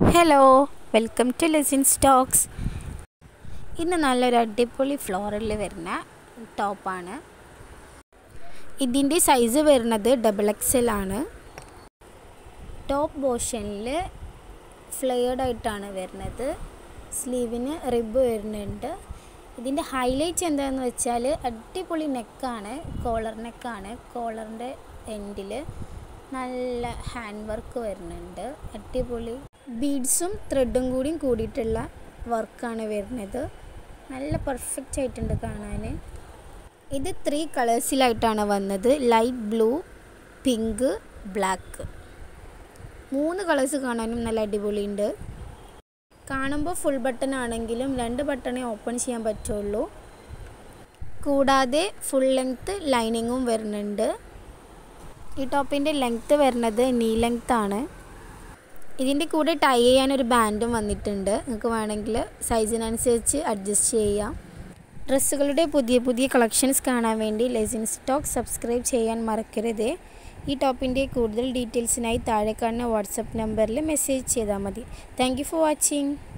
hello welcome to Lesin stocks ഇന്ന് നല്ലൊരു അടിപൊളി ഫ്ലോറിൽ വരുന്ന ടോപ്പാണ് ഇതിൻ്റെ സൈസ് വരുന്നത് ഡബിൾ എക്സൽ ആണ് ടോപ്പ് പോർഷനിൽ ഫ്ലെയർഡ് ആയിട്ടാണ് വരുന്നത് സ്ലീവിന് റിബ് വരുന്നുണ്ട് ഇതിൻ്റെ ഹൈലൈറ്റ് എന്താണെന്ന് വെച്ചാൽ അടിപൊളി നെക്കാണ് കോളർ നെക്കാണ് കോളറിൻ്റെ എൻഡിൽ നല്ല ഹാൻഡ് വർക്ക് വരുന്നുണ്ട് അടിപൊളി ബീഡ്സും ത്രെഡും കൂടിയും കൂടിയിട്ടുള്ള വർക്കാണ് വരുന്നത് നല്ല പെർഫെക്റ്റ് ആയിട്ടുണ്ട് കാണാൻ ഇത് ത്രീ കളേഴ്സിലായിട്ടാണ് വന്നത് ലൈറ്റ് ബ്ലൂ പിങ്ക് ബ്ലാക്ക് മൂന്ന് കളേഴ്സ് കാണാനും നല്ല അടിപൊളിയുണ്ട് കാണുമ്പോൾ ഫുൾ ബട്ടൺ ആണെങ്കിലും രണ്ട് ബട്ടണേ ഓപ്പൺ ചെയ്യാൻ പറ്റുള്ളൂ കൂടാതെ ഫുൾ ലെങ്ത്ത് ലൈനിങ്ങും വരുന്നുണ്ട് ഈ ടോപ്പിൻ്റെ ലെങ്ത്ത് വരുന്നത് നീ ലെങ്ത് ആണ് ഇതിൻ്റെ കൂടെ ടൈ ചെയ്യാനൊരു ബാൻഡും വന്നിട്ടുണ്ട് നിങ്ങൾക്ക് വേണമെങ്കിൽ സൈസിനനുസരിച്ച് അഡ്ജസ്റ്റ് ചെയ്യാം ഡ്രസ്സുകളുടെ പുതിയ പുതിയ കളക്ഷൻസ് കാണാൻ വേണ്ടി ലെസിൻ സ്റ്റോക്ക് സബ്സ്ക്രൈബ് ചെയ്യാൻ മറക്കരുത് ഈ ടോപ്പിൻ്റെ കൂടുതൽ ഡീറ്റെയിൽസിനായി താഴെ കാണുന്ന വാട്സപ്പ് നമ്പറിൽ മെസ്സേജ് ചെയ്താൽ മതി താങ്ക് ഫോർ വാച്ചിങ്